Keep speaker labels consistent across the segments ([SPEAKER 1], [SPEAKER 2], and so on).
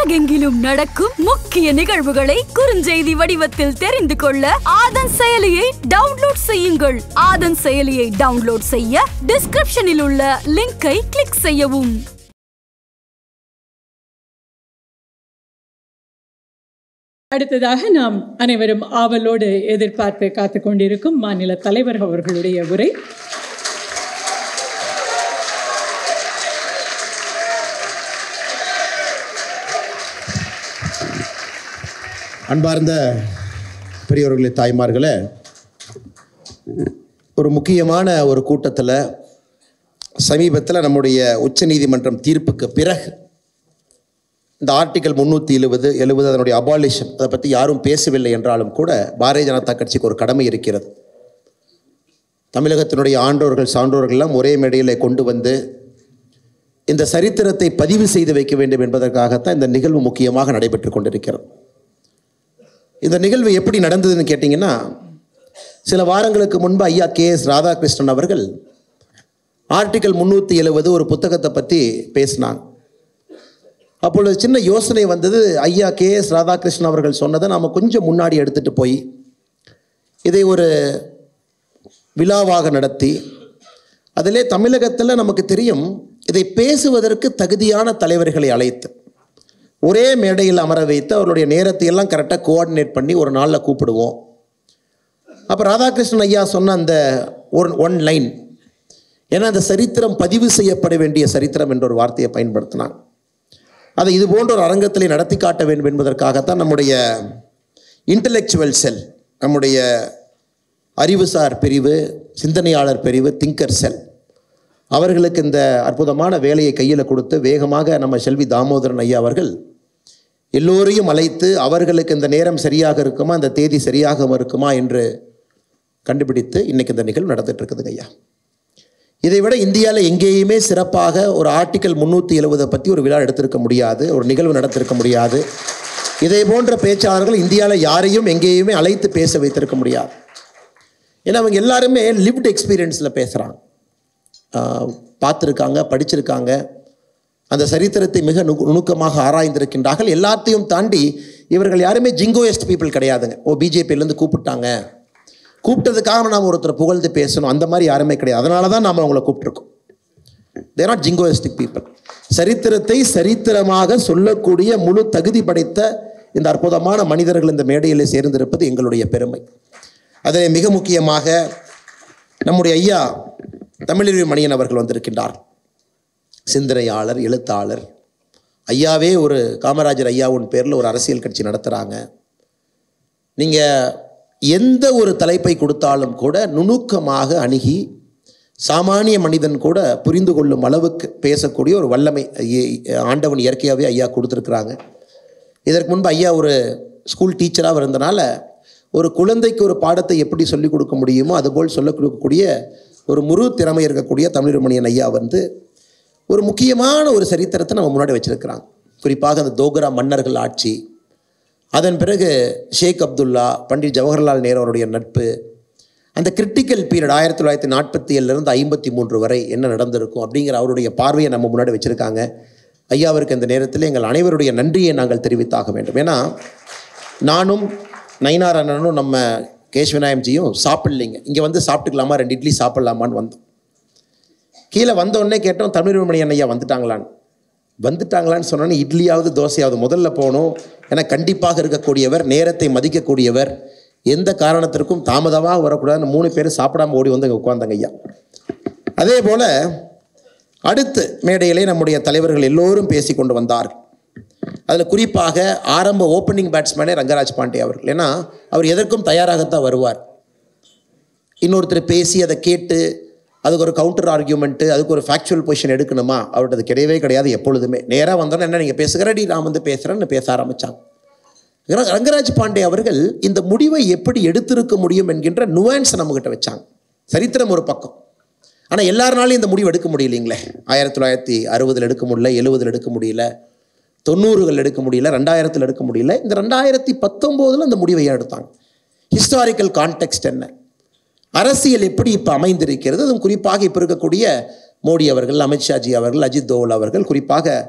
[SPEAKER 1] உலகெங்கிலும் நடக்கும் முக்கிய நிகழ்வுகளை குறுஞ்செய்தி வடிவத்தில் தெரிந்து கொள்ள ஆதன் செயலியை டவுன்லோட் செய்யுங்கள் ஆதன் செயலியை டவுன்லோட் செய்ய டிஸ்கிரிப்ஷனில் உள்ள லிங்கை கிளிக் செய்யவும்
[SPEAKER 2] அடுத்ததாக நாம் அனைவரும் ஆவலோடு எதிர்பார்த்து காத்து கொண்டிருக்கும் மாநில தலைவர் அவர்களுடைய உரை
[SPEAKER 3] அன்பார்ந்த பெரியவர்களே தாய்மார்களே ஒரு முக்கியமான ஒரு கூட்டத்தில் சமீபத்தில் நம்முடைய உச்சநீதிமன்றம் தீர்ப்புக்கு பிறகு இந்த ஆர்டிகல் முந்நூற்றி எழுபது எழுபது அதனுடைய அபாலிஷன் அதை பற்றி யாரும் பேசவில்லை என்றாலும் கூட பாரதிய ஜனதா கட்சிக்கு ஒரு கடமை இருக்கிறது தமிழகத்தினுடைய ஆண்டோர்கள் சான்றோர்கள்லாம் ஒரே மேடையில் கொண்டு வந்து இந்த சரித்திரத்தை பதிவு செய்து வைக்க வேண்டும் என்பதற்காகத்தான் இந்த நிகழ்வு முக்கியமாக நடைபெற்று கொண்டிருக்கிறது இந்த நிகழ்வு எப்படி நடந்ததுன்னு கேட்டிங்கன்னா சில வாரங்களுக்கு முன்பு ஐயா கே எஸ் ராதாகிருஷ்ணன் அவர்கள் ஆர்டிகல் முந்நூற்றி எழுபது ஒரு புத்தகத்தை பற்றி பேசினாங்க அப்பொழுது சின்ன யோசனை வந்தது ஐயா கே எஸ் ராதாகிருஷ்ணன் அவர்கள் சொன்னதை நாம் கொஞ்சம் முன்னாடி எடுத்துகிட்டு போய் இதை ஒரு விழாவாக நடத்தி அதிலே தமிழகத்தில் நமக்கு தெரியும் இதை பேசுவதற்கு தகுதியான தலைவர்களை அழைத்து ஒரே மேடையில் அமர வைத்து அவருடைய நேரத்தை எல்லாம் கரெக்டாக கோஆர்டினேட் பண்ணி ஒரு நாளில் கூப்பிடுவோம் அப்போ ராதாகிருஷ்ணன் ஐயா சொன்ன அந்த ஒரு ஒன் லைன் ஏன்னா அந்த சரித்திரம் பதிவு செய்யப்பட வேண்டிய சரித்திரம் என்ற ஒரு வார்த்தையை பயன்படுத்தினாங்க அதை இது போன்ற ஒரு அரங்கத்திலே நடத்தி காட்ட வேண்டும் என்பதற்காகத்தான் நம்முடைய இன்டலெக்சுவல் செல் நம்முடைய அறிவுசார் பிரிவு சிந்தனையாளர் பிரிவு திங்கர் செல் அவர்களுக்கு இந்த அற்புதமான வேலையை கையில் கொடுத்து வேகமாக நம்ம செல்வி தாமோதரன் ஐயா அவர்கள் எல்லோரையும் அழைத்து அவர்களுக்கு இந்த நேரம் சரியாக இருக்குமா இந்த தேதி சரியாக இருக்குமா என்று கண்டுபிடித்து இன்னைக்கு இந்த நிகழ்வு நடந்துட்டு இருக்குதுங்க ஐயா இதை விட இந்தியாவில் எங்கேயுமே சிறப்பாக ஒரு ஆர்டிக்கல் முந்நூற்றி எழுபதை பற்றி ஒரு விழா எடுத்திருக்க முடியாது ஒரு நிகழ்வு நடத்திருக்க முடியாது இதை போன்ற பேச்சாளர்கள் இந்தியாவில் யாரையும் எங்கேயுமே அழைத்து பேச வைத்திருக்க முடியாது ஏன்னா அவங்க எல்லாருமே லிவ்ட் எக்ஸ்பீரியன்ஸில் பேசுகிறாங்க பார்த்துருக்காங்க படிச்சிருக்காங்க அந்த சரித்திரத்தை மிக நுணு நுணுக்கமாக ஆராய்ந்திருக்கின்றார்கள் எல்லாத்தையும் தாண்டி இவர்கள் யாருமே ஜிங்கோயஸ்ட் பீப்புள் கிடையாதுங்க ஓ பிஜேபியிலேருந்து கூப்பிட்டாங்க கூப்பிட்டதுக்காக நாம் ஒருத்தரை புகழ்ந்து பேசணும் அந்த மாதிரி யாருமே கிடையாது அதனால தான் நாம் அவங்கள கூப்பிட்ருக்கோம் தேர் நாட் ஜிங்கோயிஸ்டிக் பீப்புள் சரித்திரத்தை சரித்திரமாக சொல்லக்கூடிய முழு தகுதி படைத்த இந்த அற்புதமான மனிதர்கள் இந்த மேடையில் சேர்ந்திருப்பது எங்களுடைய பெருமை அதில் மிக முக்கியமாக நம்முடைய ஐயா தமிழறிவு மணியன் அவர்கள் வந்திருக்கின்றார் சிந்தனையாளர் எழுத்தாளர் ஐயாவே ஒரு காமராஜர் ஐயாவின் பேரில் ஒரு அரசியல் கட்சி நடத்துகிறாங்க நீங்கள் எந்த ஒரு தலைப்பை கொடுத்தாலும் கூட நுணுக்கமாக அணுகி சாமானிய மனிதன் கூட புரிந்து கொள்ளும் அளவுக்கு பேசக்கூடிய ஒரு வல்லமை ஆண்டவன் இயற்கையாகவே ஐயா கொடுத்துருக்குறாங்க இதற்கு முன்பு ஐயா ஒரு ஸ்கூல் டீச்சராக இருந்தனால ஒரு குழந்தைக்கு ஒரு பாடத்தை எப்படி சொல்லிக் கொடுக்க முடியுமோ அதுபோல் சொல்லிக் கொடுக்கக்கூடிய ஒரு முழு திறமை இருக்கக்கூடிய தமிழ்மணியன் ஐயா வந்து ஒரு முக்கியமான ஒரு சரித்திரத்தை நம்ம முன்னாடி வச்சுருக்கிறாங்க குறிப்பாக அந்த தோக்ரா மன்னர்கள் ஆட்சி அதன் பிறகு ஷேக் அப்துல்லா பண்டிட் ஜவஹர்லால் நேரு அவருடைய நட்பு அந்த கிரிட்டிக்கல் பீரியட் ஆயிரத்தி தொள்ளாயிரத்தி நாற்பத்தி ஏழுலேருந்து ஐம்பத்தி மூன்று வரை என்ன நடந்திருக்கும் அப்படிங்கிற அவருடைய பார்வையை நம்ம முன்னாடி வச்சுருக்காங்க ஐயாவிற்கு இந்த நேரத்தில் எங்கள் அனைவருடைய நன்றியை நாங்கள் தெரிவித்தாக வேண்டும் ஏன்னா நானும் நயினார் அண்ணனும் நம்ம கேஷ்வநாயம்ஜியும் சாப்பிட்லிங்க இங்கே வந்து சாப்பிட்டுக்கலாமா ரெண்டு இட்லி சாப்பிட்லாமான்னு வந்தோம் கீழே வந்த உடனே கேட்டோம் தமிழ்மணி ஐயா வந்துட்டாங்களான்னு வந்துட்டாங்களான்னு சொன்னோன்னே இட்லியாவது தோசையாவது முதல்ல போகணும் ஏன்னா கண்டிப்பாக இருக்கக்கூடியவர் நேரத்தை மதிக்கக்கூடியவர் எந்த காரணத்திற்கும் தாமதமாக வரக்கூடாதுன்னு மூணு பேர் சாப்பிடாம ஓடி வந்து அங்கே உட்காந்தாங்க ஐயா அதே போல் அடுத்து மேடையிலே நம்முடைய தலைவர்கள் எல்லோரும் பேசி கொண்டு வந்தார் அதில் குறிப்பாக ஆரம்ப ஓப்பனிங் பேட்ஸ்மேனே ரங்கராஜ் பாண்டே அவர்கள் ஏன்னா அவர் எதற்கும் தயாராகத்தான் வருவார் இன்னொருத்தர் பேசி அதை கேட்டு அதுக்கு ஒரு கவுண்டர் ஆர்கியூமெண்ட்டு அதுக்கு ஒரு ஃபேக்சுவல் பொசிஷன் எடுக்கணுமா அவர்கிட்ட அது கிடையவே கிடையாது எப்பொழுதுமே நேராக வந்தோன்னே என்ன நீங்கள் பேசுகிறடி நான் வந்து பேசுகிறேன்னு பேச ஆரம்பித்தாங்க ரங்கராஜ் பாண்டே அவர்கள் இந்த முடிவை எப்படி எடுத்திருக்க முடியும் என்கின்ற நுவான்ஸை நம்மக்கிட்ட வச்சாங்க சரித்திரம் ஒரு பக்கம் ஆனால் எல்லாருனாலையும் இந்த முடிவு எடுக்க முடியலைங்களே ஆயிரத்தி தொள்ளாயிரத்தி அறுபதில் எடுக்க முடியல எழுபதில் எடுக்க முடியல தொண்ணூறுகள் எடுக்க முடியல ரெண்டாயிரத்தில் எடுக்க முடியல இந்த ரெண்டாயிரத்தி பத்தொம்போதில் அந்த முடிவை ஏன் எடுத்தாங்க ஹிஸ்டாரிக்கல் கான்டெக்ஸ்ட் என்ன அரசியல் எப்படி இப்போ அமைந்திருக்கிறது அதுவும் குறிப்பாக இப்போ இருக்கக்கூடிய மோடி அவர்கள் அமித்ஷாஜி அவர்கள் அஜித் தோவல் அவர்கள் குறிப்பாக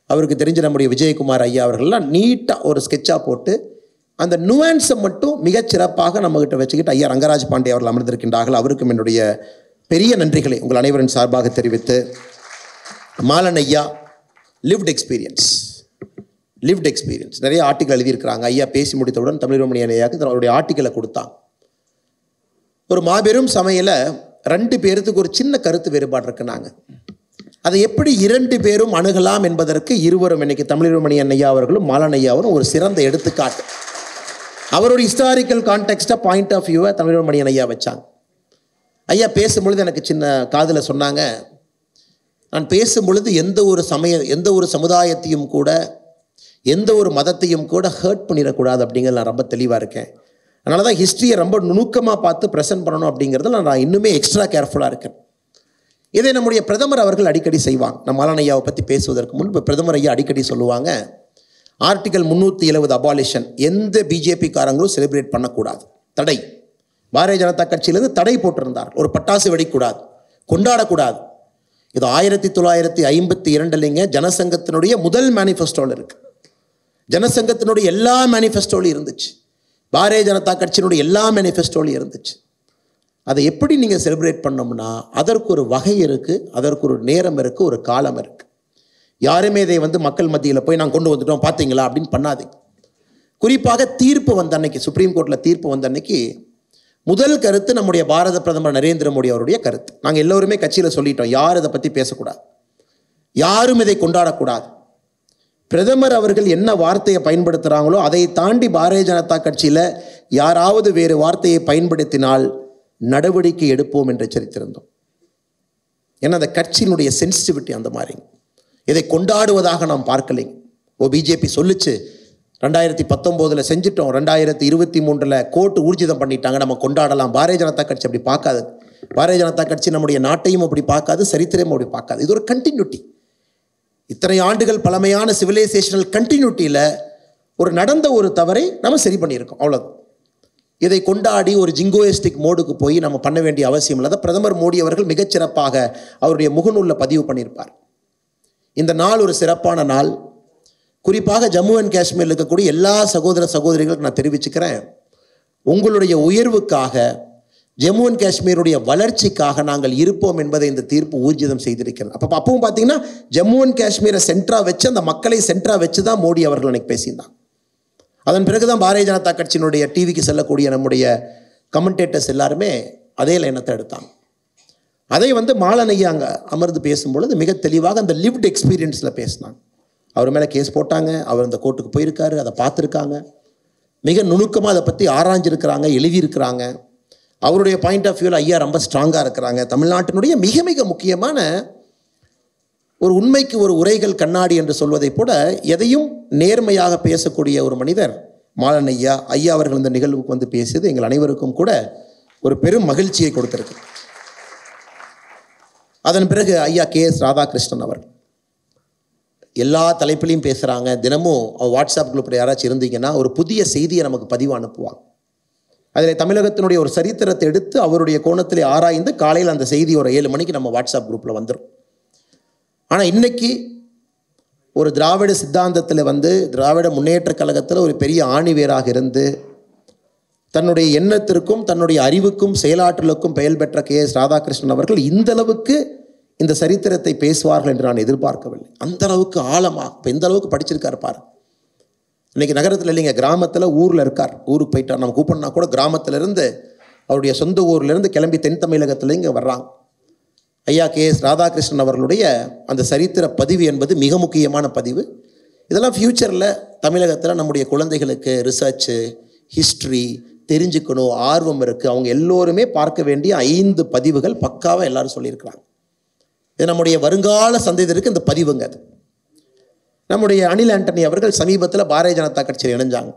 [SPEAKER 3] அவருக்கு தெரிஞ்ச நம்முடைய விஜயகுமார் ஐயா அவர்கள்லாம் நீட்டாக ஒரு ஸ்கெட்சாக போட்டு அந்த நுவான்ஸை மட்டும் மிகச் சிறப்பாக நம்மகிட்ட வச்சுக்கிட்டு ஐயா ரங்கராஜ் பாண்டே அவர்கள் அமர்ந்திருக்கின்றார்கள் அவருக்கும் என்னுடைய பெரிய நன்றிகளை உங்கள் அனைவரின் சார்பாக தெரிவித்து மாலன் ஐயா லிவ்ட் எக்ஸ்பீரியன்ஸ் லிவ்ட் எக்ஸ்பீரியன்ஸ் நிறைய ஆர்டிக்கல் எழுதியிருக்கிறாங்க ஐயா பேசி முடித்தவுடன் தமிழ்மணி ஐயாவுக்கு அவருடைய ஆர்டிக்கலை கொடுத்தாங்க ஒரு மாபெரும் சமையல ரெண்டு பேர்த்துக்கு ஒரு சின்ன கருத்து வேறுபாடு இருக்குனாங்க அதை எப்படி இரண்டு பேரும் அணுகலாம் என்பதற்கு இருவரும் இன்னைக்கு தமிழ்மணி ஐயா அவர்களும் மாலன் ஐயா அவரும் ஒரு சிறந்த எடுத்துக்காட்டு அவரோட ஹிஸ்டாரிக்கல் கான்டெக்ஸ்டாக பாயிண்ட் ஆஃப் வியூவை தமிழ்மணி ஐயா வச்சாங்க ஐயா பேசும்பொழுது எனக்கு சின்ன காதில் சொன்னாங்க நான் பேசும் பொழுது எந்த ஒரு சமய எந்த ஒரு சமுதாயத்தையும் கூட எந்த ஒரு மதத்தையும் கூட ஹர்ட் பண்ணிடக்கூடாது அப்படிங்கிறது நான் ரொம்ப தெளிவாக இருக்கேன் அதனால தான் ஹிஸ்ட்ரியை ரொம்ப நுணுக்கமாக பார்த்து ப்ரெசென்ட் பண்ணணும் அப்படிங்கிறதுல நான் இன்னுமே எக்ஸ்ட்ரா கேர்ஃபுல்லாக இருக்கேன் இதை நம்முடைய பிரதமர் அவர்கள் அடிக்கடி செய்வாங்க நம்ம மாலான் ஐயாவை பற்றி பேசுவதற்கு முன்பு பிரதமர் ஐயா அடிக்கடி சொல்லுவாங்க ஆர்டிகல் முந்நூற்றி எழுபது அபாலிஷன் எந்த பிஜேபி காரங்களும் செலிப்ரேட் பண்ணக்கூடாது தடை பாரதிய ஜனதா கட்சியிலிருந்து தடை போட்டிருந்தார் ஒரு பட்டாசு வெடிக்கூடாது கொண்டாடக்கூடாது இது ஆயிரத்தி தொள்ளாயிரத்தி ஐம்பத்தி இரண்டுலிங்க ஜனசங்கத்தினுடைய முதல் மேனிஃபெஸ்டோவில் இருக்கு ஜனசங்கத்தினுடைய எல்லா மேனிஃபெஸ்டோலையும் இருந்துச்சு பாரதிய ஜனதா கட்சியினுடைய எல்லா மேனிஃபெஸ்டோலையும் இருந்துச்சு அதை எப்படி நீங்கள் செலிப்ரேட் பண்ணோம்னா அதற்கு ஒரு வகை இருக்குது அதற்கு ஒரு நேரம் இருக்குது ஒரு காலம் இருக்குது யாருமே இதை வந்து மக்கள் மத்தியில் போய் நான் கொண்டு வந்துட்டோம் பார்த்தீங்களா அப்படின்னு பண்ணாதீங்க குறிப்பாக தீர்ப்பு வந்த அன்னைக்கு சுப்ரீம் கோர்ட்டில் தீர்ப்பு வந்த அன்னைக்கு முதல் கருத்து நம்முடைய பாரத பிரதமர் நரேந்திர மோடி அவருடைய கருத்து நாங்கள் எல்லோருமே கட்சியில் சொல்லிட்டோம் யார் இதை பற்றி பேசக்கூடாது யாரும் இதை கொண்டாடக்கூடாது பிரதமர் அவர்கள் என்ன வார்த்தையை பயன்படுத்துகிறாங்களோ அதை தாண்டி பாரதிய ஜனதா கட்சியில் யாராவது வேறு வார்த்தையை பயன்படுத்தினால் நடவடிக்கை எடுப்போம் என்று எச்சரித்திருந்தோம் ஏன்னா அந்த கட்சியினுடைய சென்சிட்டிவிட்டி அந்த மாதிரி இதை கொண்டாடுவதாக நாம் பார்க்கலைங்க ஓ பிஜேபி சொல்லுச்சு ரெண்டாயிரத்தி பத்தொம்போதில் செஞ்சிட்டோம் ரெண்டாயிரத்தி இருபத்தி மூன்றில் கோர்ட்டு ஊர்ஜிதம் பண்ணிட்டாங்க நம்ம கொண்டாடலாம் பாரதிய ஜனதா கட்சி அப்படி பார்க்காது பாரதிய ஜனதா கட்சி நம்முடைய நாட்டையும் அப்படி பார்க்காது சரித்திரமும் அப்படி பார்க்காது இது ஒரு கண்டினியூட்டி இத்தனை ஆண்டுகள் பழமையான சிவிலைசேஷனல் கண்டினியூட்டியில் ஒரு நடந்த ஒரு தவறை நம்ம சரி பண்ணியிருக்கோம் அவ்வளோதான் இதை கொண்டாடி ஒரு ஜிங்கோயிஸ்டிக் மோடுக்கு போய் நம்ம பண்ண வேண்டிய அவசியம் இல்லை பிரதமர் மோடி அவர்கள் மிகச்சிறப்பாக அவருடைய முகநூலில் பதிவு பண்ணியிருப்பார் இந்த நாள் ஒரு சிறப்பான நாள் குறிப்பாக ஜம்மு அண்ட் காஷ்மீரில் இருக்கக்கூடிய எல்லா சகோதர சகோதரிகளுக்கு நான் தெரிவிச்சுக்கிறேன் உங்களுடைய உயர்வுக்காக ஜம்மு அண்ட் காஷ்மீருடைய வளர்ச்சிக்காக நாங்கள் இருப்போம் என்பதை இந்த தீர்ப்பு ஊர்ஜிதம் செய்திருக்கிறது அப்போ அப்பவும் பார்த்தீங்கன்னா ஜம்மு அண்ட் காஷ்மீரை சென்ட்ரா வச்சு அந்த மக்களை சென்ட்ரா வச்சு தான் மோடி அவர்கள் அன்னைக்கு பேசியிருந்தாங்க அதன் பிறகு தான் பாரதிய ஜனதா கட்சியினுடைய டிவிக்கு செல்லக்கூடிய நம்முடைய கமெண்டேட்டர்ஸ் எல்லாருமே அதே லைனத்தை எடுத்தாங்க அதை வந்து மாலனையா அங்கே அமர்ந்து பேசும்பொழுது மிக தெளிவாக அந்த லிவ்ட் எக்ஸ்பீரியன்ஸில் பேசினாங்க அவர் மேலே கேஸ் போட்டாங்க அவர் அந்த கோர்ட்டுக்கு போயிருக்காரு அதை பார்த்துருக்காங்க மிக நுணுக்கமாக அதை பற்றி ஆராய்ஞ்சிருக்கிறாங்க எழுதியிருக்கிறாங்க அவருடைய பாயிண்ட் ஆஃப் வியூவில் ஐயா ரொம்ப ஸ்ட்ராங்காக இருக்கிறாங்க தமிழ்நாட்டினுடைய மிக மிக முக்கியமான ஒரு உண்மைக்கு ஒரு உரைகள் கண்ணாடி என்று சொல்வதைப் போல எதையும் நேர்மையாக பேசக்கூடிய ஒரு மனிதர் மாலன் ஐயா ஐயா அவர்கள் இந்த நிகழ்வுக்கு வந்து பேசியது எங்கள் அனைவருக்கும் கூட ஒரு பெரும் மகிழ்ச்சியை கொடுத்திருக்கு அதன் பிறகு ஐயா கே எஸ் ராதாகிருஷ்ணன் அவர்கள் எல்லா தலைப்பிலையும் பேசுகிறாங்க தினமும் அவர் வாட்ஸ்அப் குரூப்பில் யாராச்சும் இருந்தீங்கன்னா ஒரு புதிய செய்தியை நமக்கு பதிவு அனுப்புவாங்க அதில் தமிழகத்தினுடைய ஒரு சரித்திரத்தை எடுத்து அவருடைய கோணத்திலே ஆராய்ந்து காலையில் அந்த செய்தி ஒரு ஏழு மணிக்கு நம்ம வாட்ஸ்அப் குரூப்பில் வந்துடும் ஆனால் இன்னைக்கு ஒரு திராவிட சித்தாந்தத்தில் வந்து திராவிட முன்னேற்ற கழகத்தில் ஒரு பெரிய ஆணிவேராக இருந்து தன்னுடைய எண்ணத்திற்கும் தன்னுடைய அறிவுக்கும் செயலாற்றலுக்கும் பெயர் பெற்ற கே எஸ் ராதாகிருஷ்ணன் அவர்கள் இந்த அளவுக்கு இந்த சரித்திரத்தை பேசுவார்கள் என்று நான் எதிர்பார்க்கவில்லை அந்த அளவுக்கு ஆழமாக இப்போ எந்த அளவுக்கு படிச்சிருக்காரு பாரு இன்னைக்கு நகரத்தில் இல்லைங்க கிராமத்தில் ஊரில் இருக்கார் ஊருக்கு போயிட்டார் நம்ம கூப்பிடனா கூட கிராமத்திலிருந்து அவருடைய சொந்த ஊர்லேருந்து கிளம்பி தென் தமிழகத்தில் இங்கே வர்றாங்க ஐயா கே எஸ் ராதாகிருஷ்ணன் அவர்களுடைய அந்த சரித்திர பதிவு என்பது மிக முக்கியமான பதிவு இதெல்லாம் ஃப்யூச்சரில் தமிழகத்தில் நம்முடைய குழந்தைகளுக்கு ரிசர்ச்சு ஹிஸ்ட்ரி தெரிஞ்சுக்கணும் ஆர்வம் இருக்குது அவங்க எல்லோருமே பார்க்க வேண்டிய ஐந்து பதிவுகள் பக்காவாக எல்லாரும் சொல்லியிருக்கிறாங்க இது நம்முடைய வருங்கால சந்ததியருக்கு இந்த பதிவுங்க அது நம்முடைய அனில் ஆண்டனி அவர்கள் சமீபத்தில் பாரதிய ஜனதா கட்சியில் இணைஞ்சாங்க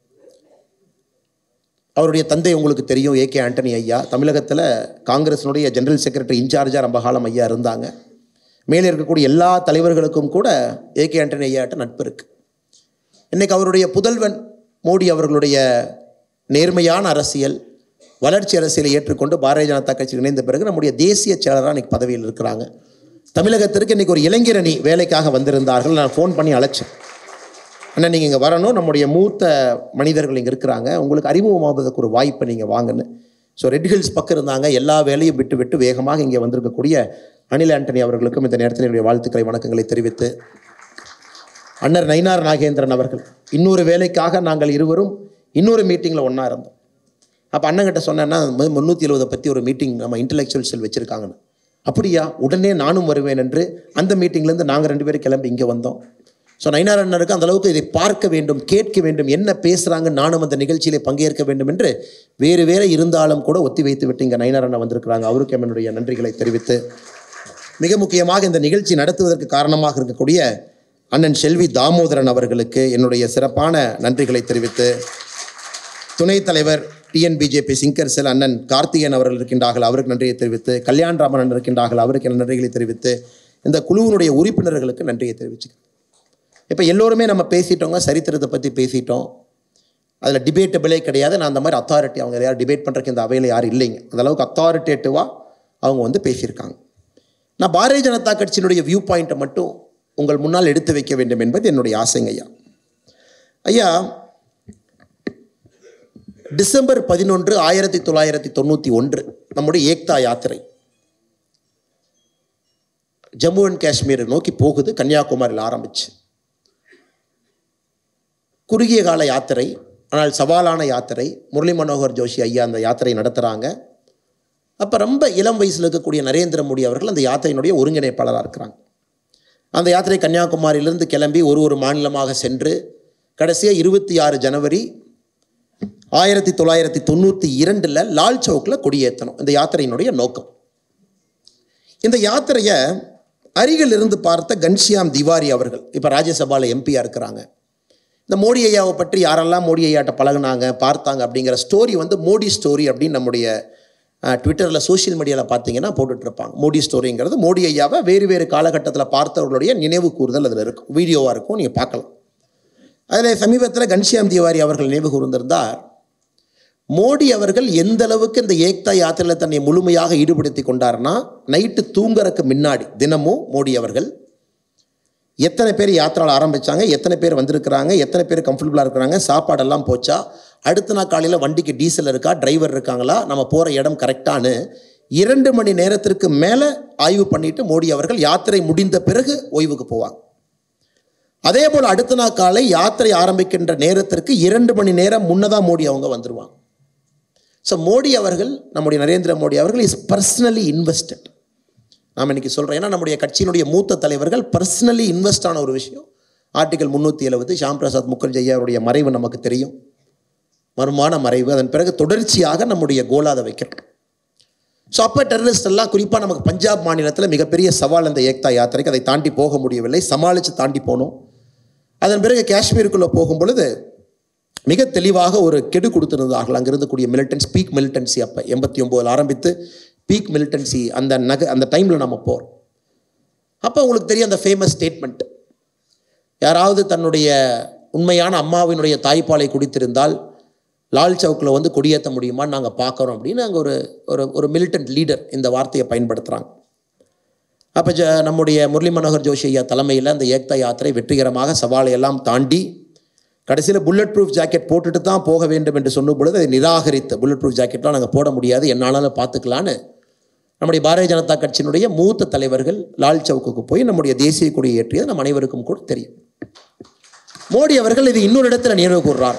[SPEAKER 3] அவருடைய தந்தை உங்களுக்கு தெரியும் ஏகே ஆண்டனி ஐயா தமிழகத்தில் காங்கிரஸினுடைய ஜெனரல் செக்ரட்டரி இன்சார்ஜாக ரொம்ப காலம் ஐயா இருந்தாங்க மேலே இருக்கக்கூடிய எல்லா தலைவர்களுக்கும் கூட ஏகே ஆண்டனி ஐயாட்ட நட்பு இருக்குது இன்றைக்கி அவருடைய புதல்வன் மோடி அவர்களுடைய நேர்மையான அரசியல் வளர்ச்சி அரசியலை ஏற்றுக்கொண்டு பாரதிய ஜனதா கட்சி இணைந்த பிறகு நம்முடைய தேசிய செயலராக இன்னைக்கு பதவியில் இருக்கிறாங்க தமிழகத்திற்கு இன்றைக்கி ஒரு இளைஞரணி வேலைக்காக வந்திருந்தார்கள் நான் ஃபோன் பண்ணி அழைச்சேன் அண்ணா நீங்கள் இங்கே வரணும் நம்முடைய மூத்த மனிதர்கள் இங்கே இருக்கிறாங்க உங்களுக்கு அறிமுகமாவதற்கு ஒரு வாய்ப்பை நீங்கள் வாங்கன்னு ஸோ ரெட் ஹில்ஸ் பக்கம் இருந்தாங்க எல்லா வேலையும் விட்டு விட்டு வேகமாக இங்கே வந்திருக்கக்கூடிய அனில் ஆண்டனி அவர்களுக்கும் இந்த நேரத்தில் என்னுடைய வாழ்த்துக்களை வணக்கங்களை தெரிவித்து அண்ணர் நயினார் நாகேந்திரன் அவர்கள் இன்னொரு வேலைக்காக நாங்கள் இருவரும் இன்னொரு மீட்டிங்கில் ஒன்றா இருந்தோம் அப்போ அண்ணங்கிட்ட சொன்னேன்னா முந்நூற்றி எழுபதை பற்றி ஒரு மீட்டிங் நம்ம இன்டெலெக்சுவல் செல் வச்சுருக்காங்கன்னு அப்படியா உடனே நானும் வருவேன் என்று அந்த மீட்டிங்லேருந்து நாங்கள் ரெண்டு பேரும் கிளம்பி இங்கே வந்தோம் ஸோ நயினார் அண்ணனுக்கு அந்த அளவுக்கு இதை பார்க்க வேண்டும் கேட்க வேண்டும் என்ன பேசுகிறாங்க நானும் அந்த நிகழ்ச்சியிலே பங்கேற்க வேண்டும் என்று வேறு வேறு இருந்தாலும் கூட ஒத்தி வைத்து விட்டு இங்கே நயினார் அண்ணன் வந்திருக்கிறாங்க அவருக்கு என்னுடைய நன்றிகளை தெரிவித்து மிக முக்கியமாக இந்த நிகழ்ச்சி நடத்துவதற்கு காரணமாக இருக்கக்கூடிய அண்ணன் செல்வி தாமோதரன் அவர்களுக்கு என்னுடைய சிறப்பான நன்றிகளை தெரிவித்து துணைத் தலைவர் டிஎன்பிஜேபி சிங்கர் செல் அண்ணன் கார்த்திகேயன் அவர்கள் இருக்கின்றார்கள் அவருக்கு நன்றியை தெரிவித்து கல்யாண் ராமன் இருக்கின்றார்கள் அவருக்கு என் நன்றிகளை தெரிவித்து இந்த குழுவினுடைய உறுப்பினர்களுக்கு நன்றியை தெரிவிச்சுக்கிறேன் இப்போ எல்லோருமே நம்ம பேசிட்டோங்க சரித்திரத்தை பற்றி பேசிட்டோம் அதில் டிபேட்டபிளே கிடையாது நான் அந்த மாதிரி அத்தாரிட்டி அவங்க யாரும் டிபேட் பண்ணுறதுக்கு இந்த அவையில் யாரும் இல்லைங்க அந்த அளவுக்கு அத்தாரிட்டேட்டிவாக அவங்க வந்து பேசியிருக்காங்க நான் பாரதிய ஜனதா கட்சியினுடைய வியூ பாயிண்ட்டை மட்டும் உங்கள் முன்னால் எடுத்து வைக்க வேண்டும் என்பது என்னுடைய ஆசைங்க ஐயா ஐயா டிசம்பர் பதினொன்று ஆயிரத்தி தொள்ளாயிரத்தி தொண்ணூற்றி ஒன்று நம்முடைய ஏக்தா யாத்திரை ஜம்மு அண்ட் காஷ்மீரை நோக்கி போகுது கன்னியாகுமரியில் ஆரம்பிச்சு குறுகிய கால யாத்திரை ஆனால் சவாலான யாத்திரை முரளி மனோகர் ஜோஷி ஐயா அந்த யாத்திரை நடத்துகிறாங்க அப்போ ரொம்ப இளம் வயசில் இருக்கக்கூடிய நரேந்திர மோடி அவர்கள் அந்த யாத்திரையினுடைய ஒருங்கிணைப்பாளராக இருக்கிறாங்க அந்த யாத்திரை கன்னியாகுமரியிலிருந்து கிளம்பி ஒரு ஒரு மாநிலமாக சென்று கடைசியாக இருபத்தி ஆறு ஜனவரி ஆயிரத்தி தொள்ளாயிரத்தி தொண்ணூற்றி இரண்டில் லால் சவுக்கில் கொடியேற்றணும் இந்த யாத்திரையினுடைய நோக்கம் இந்த யாத்திரையை அருகில் இருந்து பார்த்த கன்ஷியாம் திவாரி அவர்கள் இப்போ ராஜ்யசபாவில் எம்பியாக இருக்கிறாங்க இந்த மோடி ஐயாவை பற்றி யாரெல்லாம் மோடி ஐயாட்ட பழகுனாங்க பார்த்தாங்க அப்படிங்கிற ஸ்டோரி வந்து மோடி ஸ்டோரி அப்படின்னு நம்முடைய ட்விட்டரில் சோஷியல் மீடியாவில் பார்த்தீங்கன்னா போட்டுட்ருப்பாங்க மோடி ஸ்டோரிங்கிறது மோடி ஐயாவை வேறு வேறு காலகட்டத்தில் பார்த்தவர்களுடைய நினைவு கூறுதல் அதில் இருக்கும் வீடியோவாக இருக்கும் நீங்கள் பார்க்கலாம் அதில் சமீபத்தில் கன்ஷியாம் திவாரி அவர்கள் நினைவு கூர்ந்திருந்தார் மோடி அவர்கள் எந்த அளவுக்கு இந்த ஏக்தா யாத்திரையில் தன்னை முழுமையாக ஈடுபடுத்தி கொண்டார்னா நைட்டு தூங்குறதுக்கு முன்னாடி தினமும் மோடி அவர்கள் எத்தனை பேர் யாத்திராவில் ஆரம்பித்தாங்க எத்தனை பேர் வந்திருக்கிறாங்க எத்தனை பேர் கம்ஃபர்டபுளாக இருக்கிறாங்க சாப்பாடெல்லாம் போச்சா அடுத்த நாள் காலையில் வண்டிக்கு டீசல் இருக்கா டிரைவர் இருக்காங்களா நம்ம போகிற இடம் கரெக்டானு இரண்டு மணி நேரத்திற்கு மேலே ஆய்வு பண்ணிட்டு மோடி அவர்கள் யாத்திரை முடிந்த பிறகு ஓய்வுக்கு போவாங்க அதே போல் அடுத்த நாள் காலை யாத்திரை ஆரம்பிக்கின்ற நேரத்திற்கு இரண்டு மணி நேரம் முன்னதாக மோடி அவங்க வந்துடுவாங்க ஸோ மோடி அவர்கள் நம்முடைய நரேந்திர மோடி அவர்கள் இஸ் பர்சனலி இன்வெஸ்டட் நாம் இன்னைக்கு சொல்கிறோம் ஏன்னா நம்முடைய கட்சியினுடைய மூத்த தலைவர்கள் பர்சனலி இன்வெஸ்ட் ஆன ஒரு விஷயம் ஆர்டிகல் முந்நூற்றி எழுபது ஷாம் பிரசாத் முகர்ஜி ஐயாவுடைய மறைவு நமக்கு தெரியும் மர்மமான மறைவு அதன் பிறகு தொடர்ச்சியாக நம்முடைய கோலாதை வைக்கிறோம் ஸோ அப்போ டெரரிஸ்ட் எல்லாம் குறிப்பாக நமக்கு பஞ்சாப் மாநிலத்தில் மிகப்பெரிய சவால் அந்த ஏக்தா யாத்திரைக்கு அதை தாண்டி போக முடியவில்லை சமாளித்து தாண்டி போனோம் அதன் பிறகு காஷ்மீருக்குள்ளே போகும் பொழுது மிக தெளிவாக ஒரு கெடு கொடுத்திருந்தார்கள் அங்கே இருக்கக்கூடிய மிலிட்டன்ஸ் பீக் மிலிட்டன்சி அப்போ எண்பத்தி ஒம்போதில் ஆரம்பித்து பீக் மிலிட்டன்சி அந்த நக அந்த டைமில் நம்ம போகிறோம் அப்போ உங்களுக்கு தெரியும் அந்த ஃபேமஸ் ஸ்டேட்மெண்ட் யாராவது தன்னுடைய உண்மையான அம்மாவினுடைய தாய்ப்பாலை குடித்திருந்தால் லால் சவுக்கில் வந்து கொடியேற்ற முடியுமான்னு நாங்கள் பார்க்குறோம் அப்படின்னு அங்கே ஒரு ஒரு ஒரு மிலிட்டன்ட் லீடர் இந்த வார்த்தையை பயன்படுத்துகிறாங்க அப்போ ஜ நம்முடைய முரளி மனோகர் ஜோஷி ஐயா தலைமையில் அந்த ஏக்தா யாத்திரை வெற்றிகரமாக சவாலை எல்லாம் தாண்டி கடைசியில் புல்லட் ப்ரூஃப் ஜாக்கெட் போட்டுட்டு தான் போக வேண்டும் என்று சொன்ன பொழுது அதை நிராகரித்து புல்லட் ப்ரூஃப் ஜாக்கெட்லாம் நாங்கள் போட முடியாது என்னாலும் பார்த்துக்கலான்னு நம்முடைய பாரதிய ஜனதா கட்சியினுடைய மூத்த தலைவர்கள் லால் சவுக்குக்கு போய் நம்முடைய தேசிய கொடியை ஏற்றியது நம் அனைவருக்கும் கூட தெரியும் மோடி அவர்கள் இது இன்னொரு இடத்துல நினைவு கூர்றார்